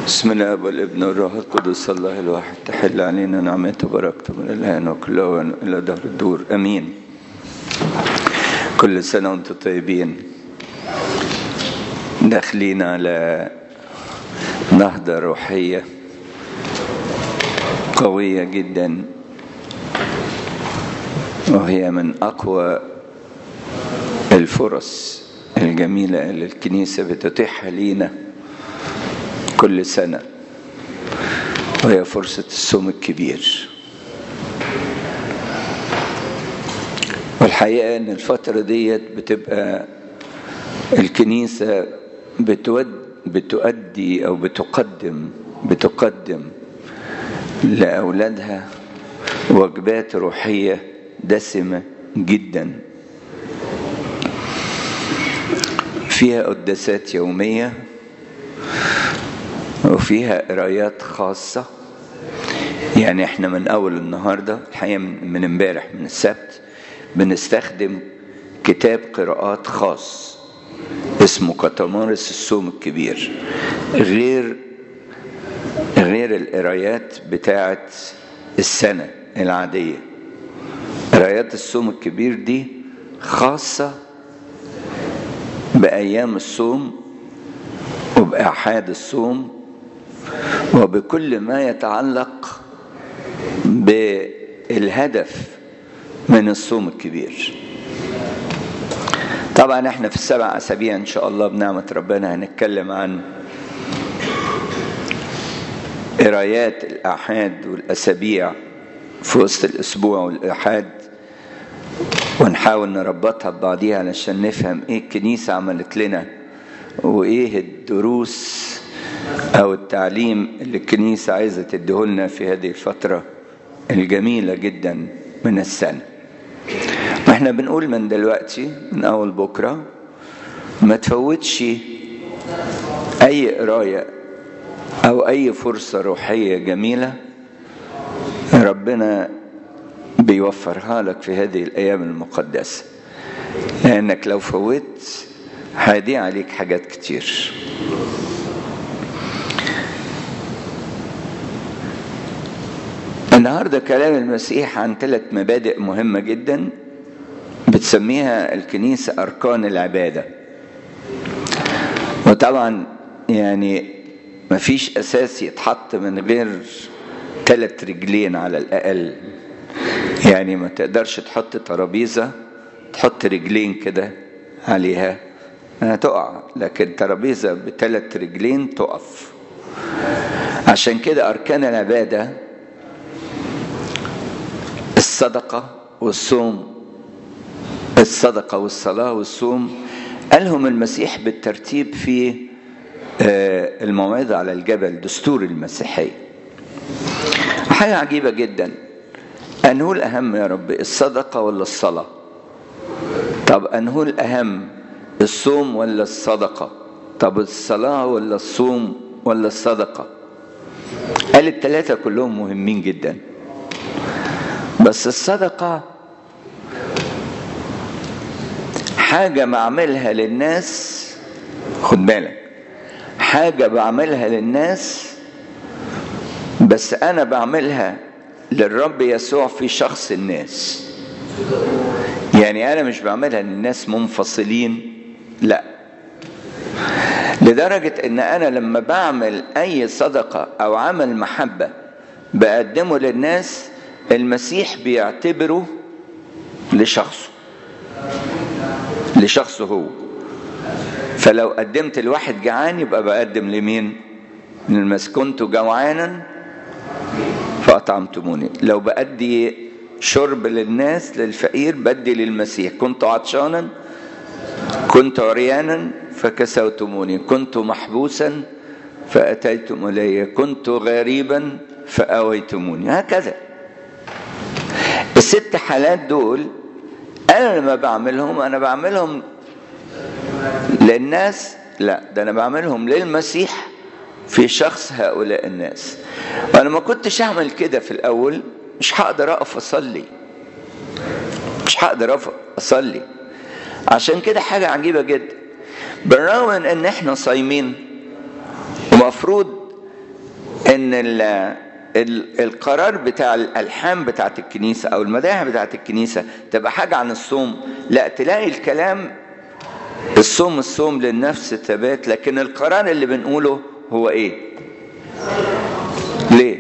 بسم الله والابن والروح القدس الله الواحد تحل علينا نعمته وبركته من الآن وكل أوان إلى دهر الدور أمين كل سنة وأنتم طيبين داخلين على نهضة روحية قوية جدا وهي من أقوى الفرص الجميلة اللي الكنيسة بتتيحها لينا كل سنة وهي فرصة الصوم الكبير والحقيقة إن الفترة ديت بتبقى الكنيسة بتود بتؤدي أو بتقدم بتقدم لأولادها وجبات روحية دسمة جدا فيها قداسات يوميه وفيها قرايات خاصة يعني احنا من اول النهاردة الحقيقة من امبارح من السبت بنستخدم كتاب قراءات خاص اسمه كتمارس الصوم الكبير غير غير القرايات بتاعت السنة العادية قرايات الصوم الكبير دي خاصة بأيام الصوم وبأحاد الصوم وبكل ما يتعلق بالهدف من الصوم الكبير طبعا احنا في السبع اسابيع ان شاء الله بنعمه ربنا هنتكلم عن قرايات الاحاد والاسابيع في وسط الاسبوع والاحاد ونحاول نربطها ببعضيها علشان نفهم ايه الكنيسه عملت لنا وايه الدروس او التعليم اللي الكنيسه عايزه تديهولنا في هذه الفتره الجميله جدا من السنه واحنا بنقول من دلوقتي من اول بكره ما تفوتش اي قرايه او اي فرصه روحيه جميله ربنا بيوفرها لك في هذه الايام المقدسه لانك لو فوت هيضيع عليك حاجات كتير النهاردة كلام المسيح عن ثلاث مبادئ مهمة جدا بتسميها الكنيسة أركان العبادة وطبعا يعني مفيش أساس يتحط من غير ثلاث رجلين على الأقل يعني ما تقدرش تحط ترابيزة تحط رجلين كده عليها هتقع لكن ترابيزة بثلاث رجلين تقف عشان كده أركان العبادة الصدقة والصوم الصدقة والصلاة والصوم قالهم المسيح بالترتيب في الموعظة على الجبل دستور المسيحية حاجة عجيبة جدا أنه الأهم يا رب الصدقة ولا الصلاة طب أنه الأهم الصوم ولا الصدقة طب الصلاة ولا الصوم ولا الصدقة قال الثلاثة كلهم مهمين جدا بس الصدقة حاجة بعملها للناس خد بالك حاجة بعملها للناس بس أنا بعملها للرب يسوع في شخص الناس يعني أنا مش بعملها للناس منفصلين لا لدرجة ان انا لما بعمل اي صدقة او عمل محبة بقدمه للناس المسيح بيعتبره لشخصه لشخصه هو فلو قدمت لواحد جعان يبقى بقدم لمين للمسيح كنت جوعانا فأطعمتموني لو بأدي شرب للناس للفقير بدي للمسيح كنت عطشانا كنت عريانا فكسوتموني كنت محبوسا فأتيتم إلي كنت غريبا فأويتموني هكذا الست حالات دول أنا لما بعملهم أنا بعملهم للناس لا ده أنا بعملهم للمسيح في شخص هؤلاء الناس وأنا ما كنتش أعمل كده في الأول مش هقدر أقف أصلي مش هقدر أقف أصلي عشان كده حاجة عجيبة جدا بالرغم من ان احنا صايمين ومفروض ان ال ال القرار بتاع الالحان بتاعت الكنيسه او المداح بتاعت الكنيسه تبقى حاجه عن الصوم لا تلاقي الكلام الصوم الصوم للنفس ثبات لكن القرار اللي بنقوله هو ايه ليه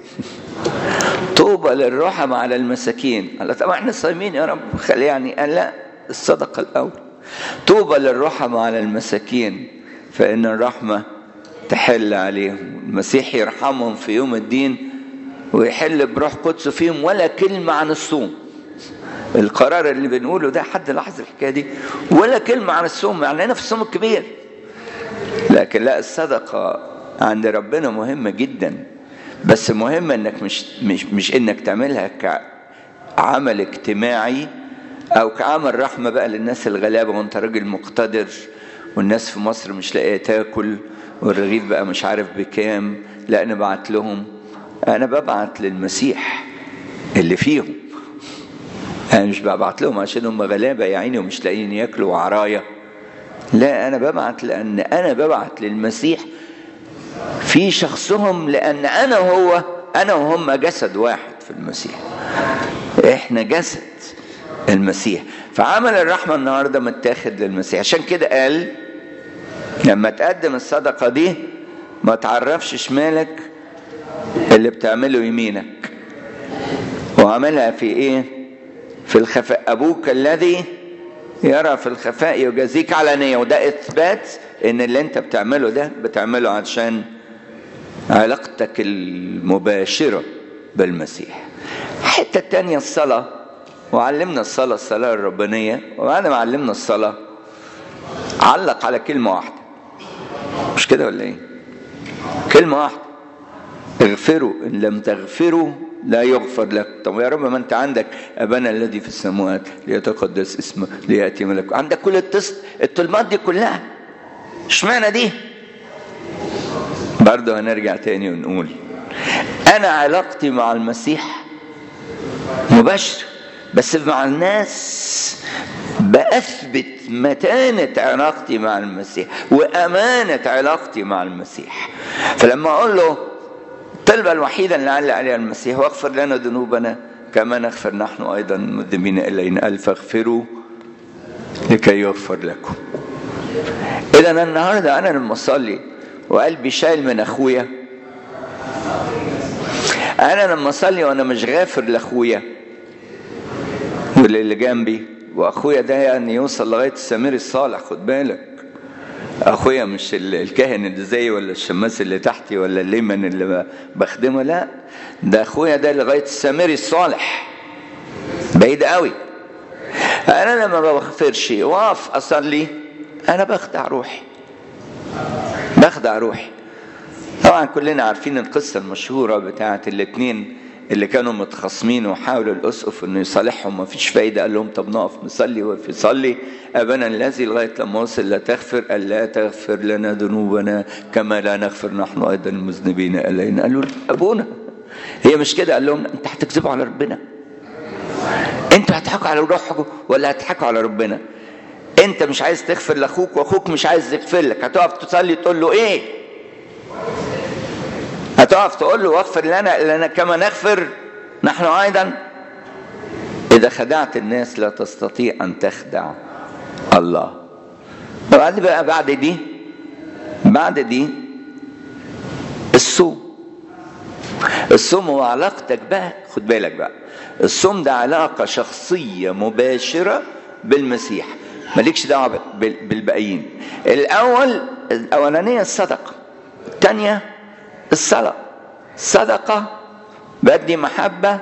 طوبى للرحم على المساكين قال طبعا احنا صايمين يا رب خلي يعني قال لا الصدقه الاول طوبى للرحم على المساكين فان الرحمه تحل عليهم المسيح يرحمهم في يوم الدين ويحل بروح قدسه فيهم ولا كلمه عن الصوم القرار اللي بنقوله ده حد لاحظ الحكايه دي ولا كلمه عن الصوم يعني هنا في الصوم الكبير لكن لا الصدقه عند ربنا مهمه جدا بس مهم انك مش مش مش انك تعملها كعمل اجتماعي او كعمل رحمه بقى للناس الغلابه وانت راجل مقتدر والناس في مصر مش لاقيه تاكل والرغيف بقى مش عارف بكام لا انا بعت لهم انا ببعت للمسيح اللي فيهم انا مش ببعت لهم عشان هم غلابه يا عيني ومش لاقيين ياكلوا وعرايا لا انا ببعت لان انا ببعت للمسيح في شخصهم لان انا هو انا وهم جسد واحد في المسيح احنا جسد المسيح فعمل الرحمه النهارده متاخد للمسيح عشان كده قال لما تقدم الصدقه دي ما تعرفش شمالك اللي بتعمله يمينك وعملها في ايه في الخفاء ابوك الذي يرى في الخفاء يجازيك علانية وده اثبات ان اللي انت بتعمله ده بتعمله عشان علاقتك المباشرة بالمسيح الحتة التانية الصلاة وعلمنا الصلاة الصلاة الربانية وبعد ما علمنا الصلاة علق على كلمة واحدة مش كده ولا ايه كلمة واحدة اغفروا ان لم تغفروا لا يغفر لك طب يا رب ما انت عندك ابانا الذي في السماوات ليتقدس اسمه لياتي ملك عندك كل التص... الطلبات دي كلها اشمعنى دي برضه هنرجع تاني ونقول انا علاقتي مع المسيح مباشره بس مع الناس بأثبت متانة علاقتي مع المسيح وأمانة علاقتي مع المسيح فلما أقول له الطلبة الوحيدة اللي علق عليها المسيح واغفر لنا ذنوبنا كما نغفر نحن أيضا مذنبين إلينا قال فاغفروا لكي يغفر لكم إذا النهاردة أنا لما أصلي وقلبي شايل من أخويا أنا لما أصلي وأنا مش غافر لأخويا واللي جنبي وأخويا ده يعني يوصل لغاية السمير الصالح خد بالك اخويا مش الكاهن اللي زيي ولا الشماس اللي تحتي ولا الليمن اللي بخدمه لا ده اخويا ده لغايه السامري الصالح بعيد قوي انا لما ما بغفرش واقف اصلي انا بخدع روحي بخدع روحي طبعا كلنا عارفين القصه المشهوره بتاعت الاثنين اللي كانوا متخاصمين وحاولوا الاسقف انه يصالحهم ما فيش فايده قال لهم طب نقف نصلي وقف يصلي ابانا الذي لغايه لما وصل لا تغفر قال لا تغفر لنا ذنوبنا كما لا نغفر نحن ايضا المذنبين الينا قالوا ابونا هي مش كده قال لهم انت هتكذبوا على ربنا انتوا هتضحكوا على روحكم ولا هتضحكوا على ربنا انت مش عايز تغفر لاخوك واخوك مش عايز يغفر لك هتقف تصلي تقول له ايه هتقف تقول له واغفر لنا لنا كما نغفر نحن ايضا اذا خدعت الناس لا تستطيع ان تخدع الله بعد بقى بعد دي بعد دي الصوم الصوم هو علاقتك بقى خد بالك بقى الصوم ده علاقة شخصية مباشرة بالمسيح مالكش دعوة بالباقيين الأول الأولانية الصدقة الثانية الصلاة صدقة بدي محبة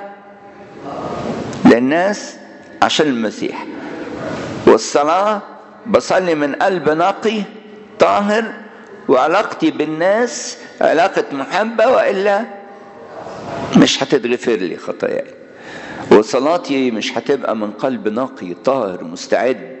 للناس عشان المسيح والصلاة بصلي من قلب نقي طاهر وعلاقتي بالناس علاقة محبة وإلا مش هتتغفر لي خطاياي وصلاتي مش هتبقى من قلب نقي طاهر مستعد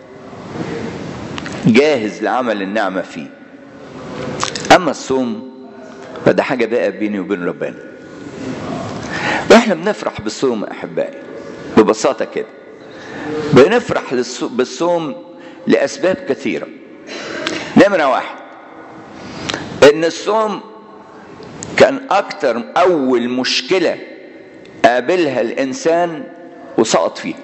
جاهز لعمل النعمة فيه أما الصوم فده حاجة بقى بيني وبين ربنا واحنا بنفرح بالصوم أحبائي ببساطة كده بنفرح بالصوم لأسباب كثيرة نمرة واحد إن الصوم كان اكتر اول مشكله قابلها الانسان وسقط فيها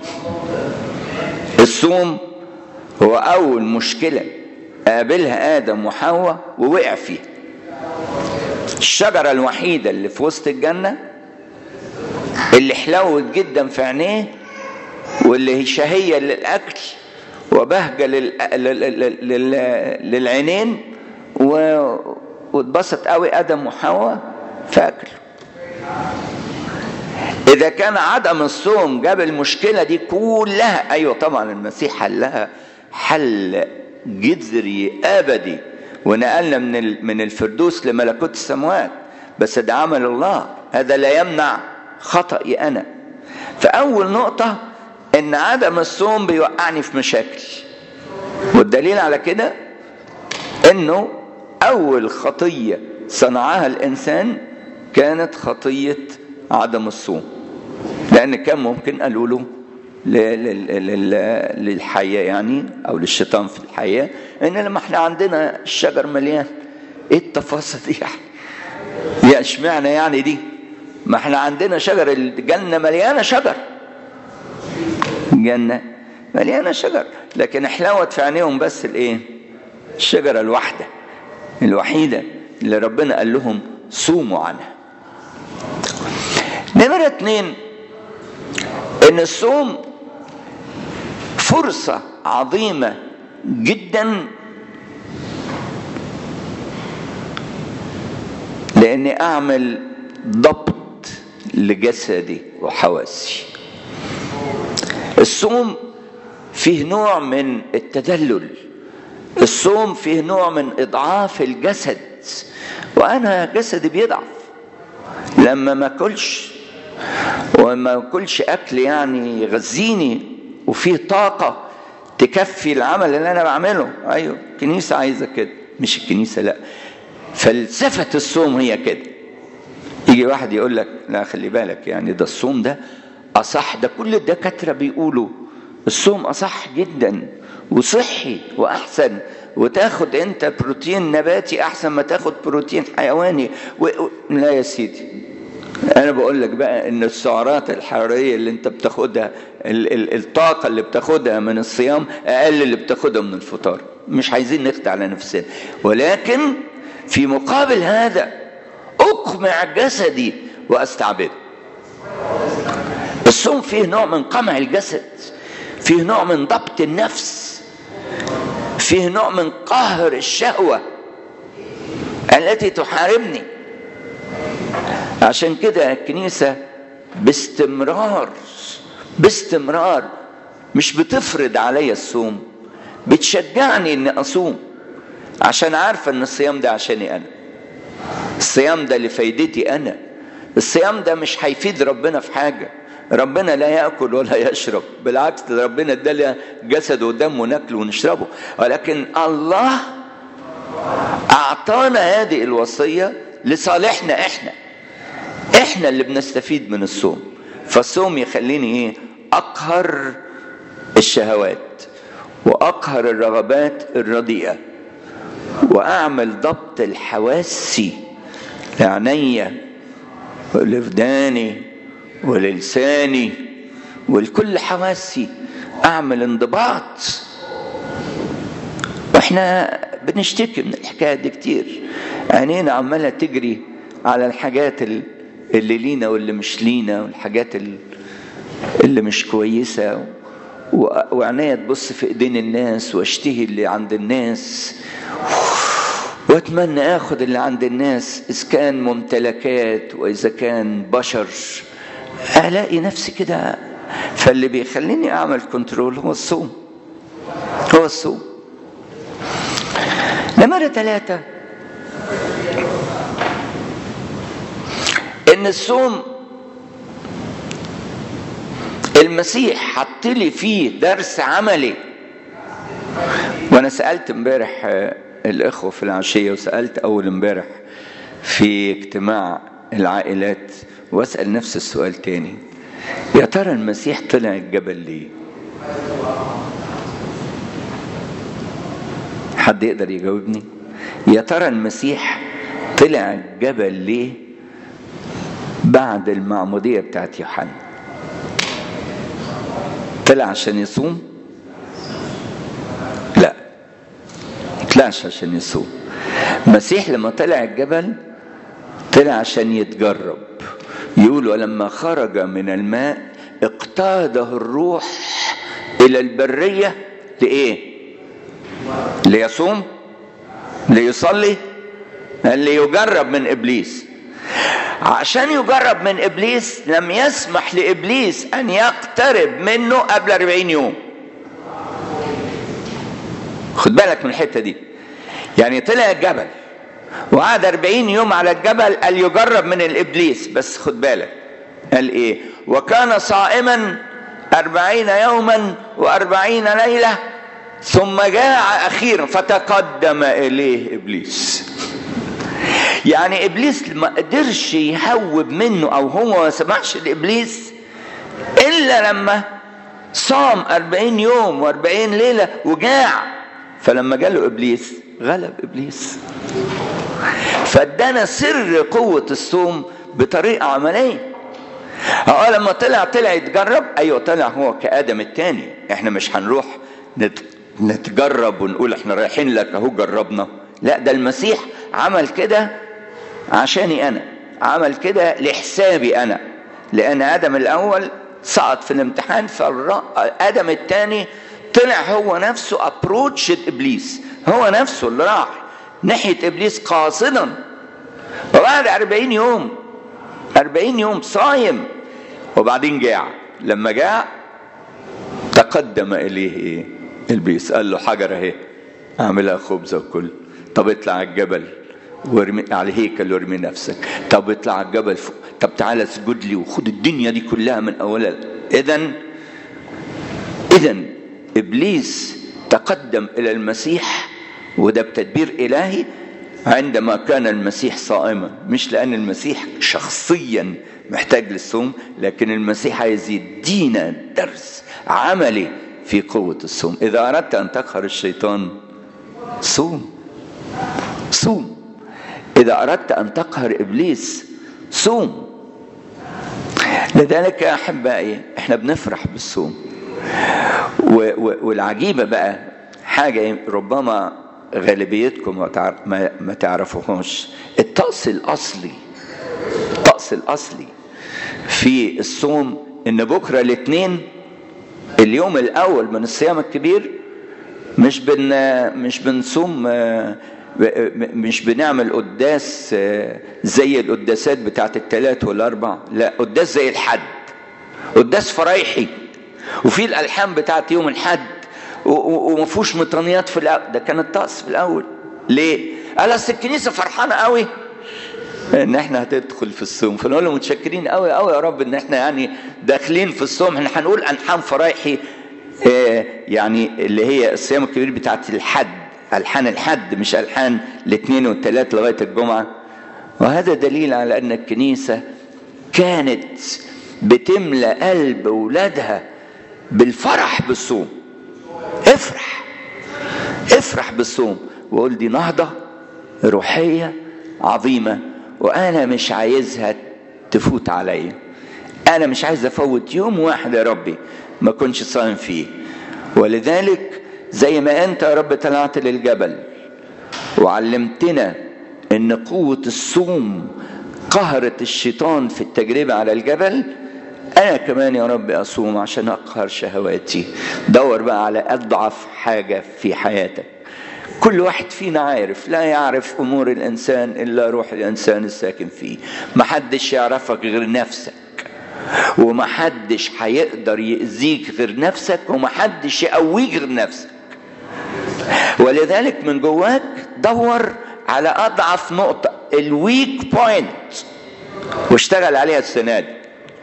الصوم هو اول مشكله قابلها ادم وحواء ووقع فيها الشجره الوحيده اللي في وسط الجنه اللي حلوت جدا في عينيه واللي هي شهيه للاكل وبهجه لل... لل... لل... للعينين و... واتبسط قوي ادم وحواء فاكل اذا كان عدم الصوم جاب المشكله دي كلها ايوه طبعا المسيح حلها حل جذري ابدي ونقلنا من من الفردوس لملكوت السماوات بس ده عمل الله هذا لا يمنع خطأي انا فاول نقطه ان عدم الصوم بيوقعني في مشاكل والدليل على كده انه اول خطيه صنعها الانسان كانت خطيه عدم الصوم لان كان ممكن قالوا له للحياه يعني او للشيطان في الحياه ان لما احنا عندنا الشجر مليان ايه التفاصيل دي يعني يا اشمعنى يعني دي ما احنا عندنا شجر الجنه مليانه شجر جنه مليانه شجر لكن حلاوت في عينيهم بس الايه الشجره الواحده الوحيده اللي ربنا قال لهم صوموا عنها نمرة اتنين ان الصوم فرصة عظيمة جدا لاني اعمل ضبط لجسدي وحواسي الصوم فيه نوع من التدلل الصوم فيه نوع من اضعاف الجسد وانا جسدي بيضعف لما ما اكلش وما اكلش اكل يعني يغذيني وفيه طاقه تكفي العمل اللي انا بعمله ايوه الكنيسه عايزه كده مش الكنيسه لا فلسفه الصوم هي كده يجي واحد يقول لك لا خلي بالك يعني ده الصوم ده اصح ده كل الدكاتره بيقولوا الصوم اصح جدا وصحي واحسن وتاخد انت بروتين نباتي احسن ما تاخد بروتين حيواني و... لا يا سيدي انا بقول لك بقى ان السعرات الحراريه اللي انت بتاخدها ال... ال... الطاقه اللي بتاخدها من الصيام اقل اللي بتاخدها من الفطار مش عايزين نخدع على نفسنا ولكن في مقابل هذا اقمع جسدي واستعبده الصوم فيه نوع من قمع الجسد فيه نوع من ضبط النفس فيه نوع من قهر الشهوة التي تحاربني عشان كده الكنيسة باستمرار باستمرار مش بتفرض عليا الصوم بتشجعني اني اصوم عشان عارفة ان الصيام ده عشاني انا الصيام ده لفايدتي انا الصيام ده مش هيفيد ربنا في حاجه ربنا لا ياكل ولا يشرب بالعكس ده ربنا ادالنا جسد ودم ناكله ونشربه ولكن الله اعطانا هذه الوصيه لصالحنا احنا احنا اللي بنستفيد من الصوم فالصوم يخليني ايه اقهر الشهوات واقهر الرغبات الرديئه واعمل ضبط الحواسي لعينيا ولفداني وللساني ولكل حواسي اعمل انضباط واحنا بنشتكي من الحكايه دي كتير عينينا عماله تجري على الحاجات اللي لينا واللي مش لينا والحاجات اللي مش كويسه وعينيا تبص في ايدين الناس واشتهي اللي عند الناس واتمنى اخد اللي عند الناس اذا كان ممتلكات واذا كان بشر الاقي نفسي كده فاللي بيخليني اعمل كنترول هو الصوم هو الصوم نمرة ثلاثة ان الصوم المسيح حط لي فيه درس عملي وانا سالت امبارح الاخوه في العشيه وسالت اول امبارح في اجتماع العائلات واسال نفس السؤال تاني يا ترى المسيح طلع الجبل ليه حد يقدر يجاوبني يا ترى المسيح طلع الجبل ليه بعد المعمودية بتاعت يوحنا طلع عشان يصوم لا طلعش عشان يصوم المسيح لما طلع الجبل طلع عشان يتجرب يقول ولما خرج من الماء اقتاده الروح الى البريه لايه ليصوم ليصلي ليجرب من ابليس عشان يجرب من ابليس لم يسمح لابليس ان يقترب منه قبل 40 يوم خد بالك من الحته دي يعني طلع الجبل وقعد 40 يوم على الجبل قال يجرب من الابليس بس خد بالك قال ايه وكان صائما أربعين يوما وأربعين ليلة ثم جاع أخيرا فتقدم إليه إبليس يعني إبليس ما قدرش يهوب منه أو هو ما سمحش لإبليس إلا لما صام أربعين يوم وأربعين ليلة وجاع فلما جاله إبليس غلب إبليس فادانا سر قوة الصوم بطريقة عملية اه لما طلع طلع يتجرب ايوه طلع هو كادم التاني احنا مش هنروح نتجرب ونقول احنا رايحين لك اهو جربنا لا ده المسيح عمل كده عشاني انا عمل كده لحسابي انا لان ادم الاول سقط في الامتحان فادم الثاني طلع هو نفسه ابروتش ابليس هو نفسه اللي راح ناحيه ابليس قاصدا وبعد أربعين يوم أربعين يوم صايم وبعدين جاع لما جاع تقدم إليه إيه إبليس قال له حجر أهي أعملها خبزة وكل طب اطلع على الجبل وارمي على الهيكل وارمي نفسك طب اطلع على الجبل فوق طب تعالى اسجد لي وخد الدنيا دي كلها من اولها اذا اذا ابليس تقدم الى المسيح وده بتدبير الهي عندما كان المسيح صائما مش لان المسيح شخصيا محتاج للصوم لكن المسيح عايز يدينا درس عملي في قوة الصوم إذا أردت أن تقهر الشيطان صوم صوم إذا أردت أن تقهر إبليس صوم لذلك يا أحبائي إحنا بنفرح بالصوم والعجيبة بقى حاجة ربما غالبيتكم ما تعرفوهاش الطقس الأصلي الطقس الأصلي في الصوم إن بكرة الاثنين اليوم الأول من الصيام الكبير مش بن مش بنصوم مش بنعمل قداس زي القداسات بتاعت الثلاث والاربع لا قداس زي الحد قداس فرايحي وفي الالحان بتاعت يوم الحد وما فيهوش مطرانيات في الاول ده كان الطقس في الاول ليه؟ قال اصل الكنيسه فرحانه قوي ان احنا هتدخل في الصوم فنقول له متشكرين قوي قوي يا رب ان احنا يعني داخلين في الصوم احنا هنقول الحان فرايحي يعني اللي هي الصيام الكبير بتاعت الحد الحان الحد مش الحان الاثنين والثلاث لغايه الجمعه وهذا دليل على ان الكنيسه كانت بتملى قلب اولادها بالفرح بالصوم افرح افرح بالصوم وقول دي نهضه روحيه عظيمه وانا مش عايزها تفوت عليا انا مش عايز افوت يوم واحد يا ربي ما كنتش صايم فيه ولذلك زي ما انت يا رب طلعت للجبل وعلمتنا ان قوة الصوم قهرت الشيطان في التجربة على الجبل انا كمان يا رب اصوم عشان اقهر شهواتي دور بقى على اضعف حاجة في حياتك كل واحد فينا عارف لا يعرف امور الانسان الا روح الانسان الساكن فيه محدش يعرفك غير نفسك ومحدش هيقدر يأذيك غير نفسك ومحدش يقويك غير نفسك ولذلك من جواك دور على اضعف نقطه الويك بوينت واشتغل عليها السنه دي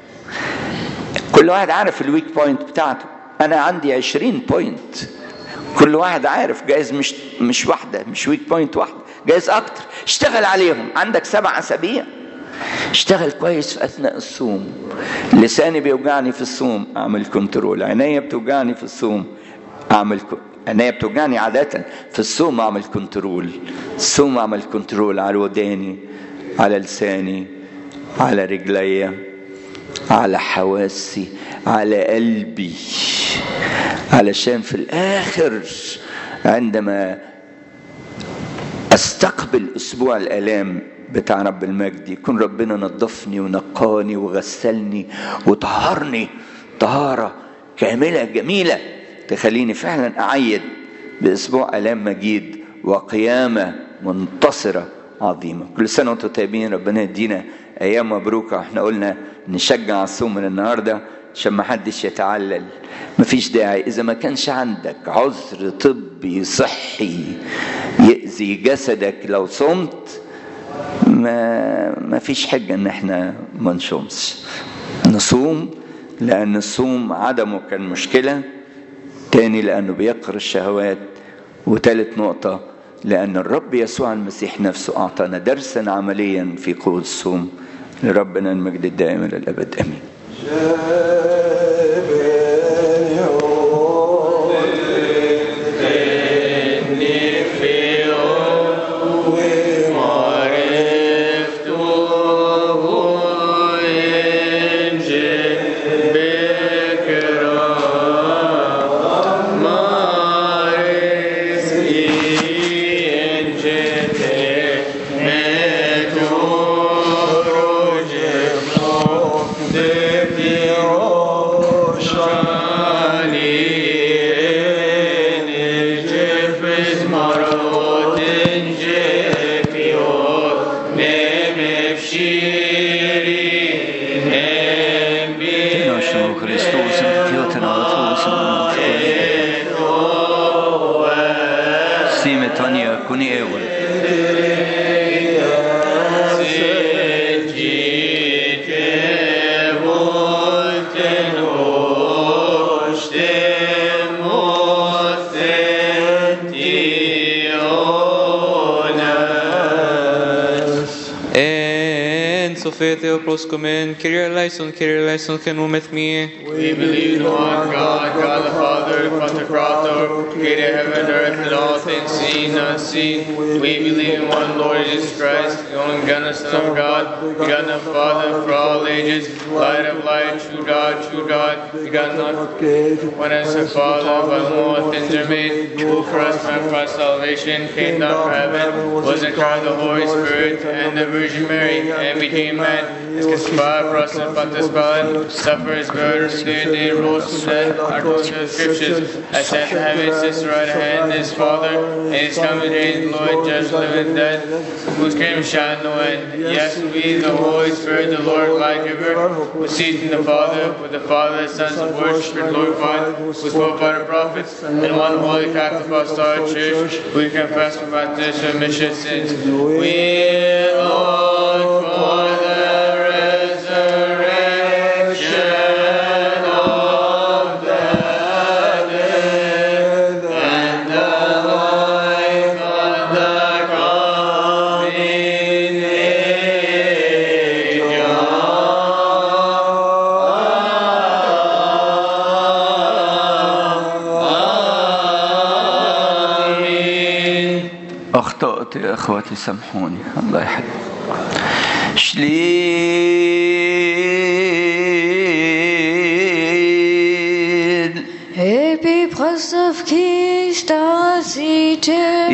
كل واحد عارف الويك بوينت بتاعته انا عندي 20 بوينت كل واحد عارف جايز مش مش واحده مش ويك بوينت واحده جايز اكتر اشتغل عليهم عندك سبع اسابيع اشتغل كويس في اثناء الصوم لساني بيوجعني في الصوم اعمل كنترول عينيا بتوجعني في الصوم اعمل عينيا بتوجعني عادة في الصوم اعمل كنترول الصوم اعمل كنترول على وداني على لساني على رجليا على حواسي على قلبي علشان في الاخر عندما استقبل اسبوع الالام بتاع رب المجد يكون ربنا نظفني ونقاني وغسلني وطهرني طهاره كامله جميله تخليني فعلا اعيد باسبوع الام مجيد وقيامه منتصره عظيمه كل سنه وانتم طيبين ربنا يدينا ايام مبروكه احنا قلنا نشجع الصوم من النهارده عشان ما حدش يتعلل مفيش داعي اذا ما كانش عندك عذر طبي صحي يأذي جسدك لو صمت ما ما فيش حجه ان احنا ما نصومش نصوم لان الصوم عدمه كان مشكله تاني لانه بيقر الشهوات وتالت نقطه لان الرب يسوع المسيح نفسه اعطانا درسا عمليا في قوه الصوم لربنا المجد الدائم الى الابد امين Theo proskumen, Kyrie eleison, Kyrie eleison, can with me. We believe in one God, God the Father, Pantocrator, created heaven and earth and all things seen and unseen. We believe in one Lord Jesus Christ, the only begotten Son of God, begotten of Father for all ages, light of light, true God, true God, begotten not one as the Father, by the one things are made, who for us by our salvation came down from heaven, was incarnate the Holy Spirit and the Virgin Mary, and became man. Es crucified for us and Pontius Pilate, suffered his murder, third day rose from dead, according to the Scriptures, ascended to heaven, sits right hand his Father, and is coming to Lord, judge living and dead, whose kingdom shall no end. Yes, we, the Holy Spirit, the Lord, life giver, who sees in the Father, with the Father, the Sons of worship, and glorified, who spoke by the prophets, and one holy Catholic Apostolic Church, we confess for baptism and remission of sins. We, Lord, for the أخطأت يا أخواتي سامحوني الله يحفظكم شليل Epipress of Kistas ite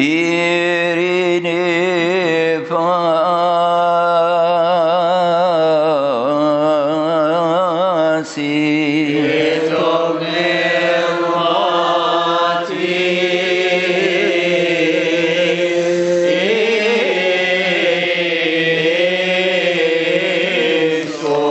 إيريني فاسي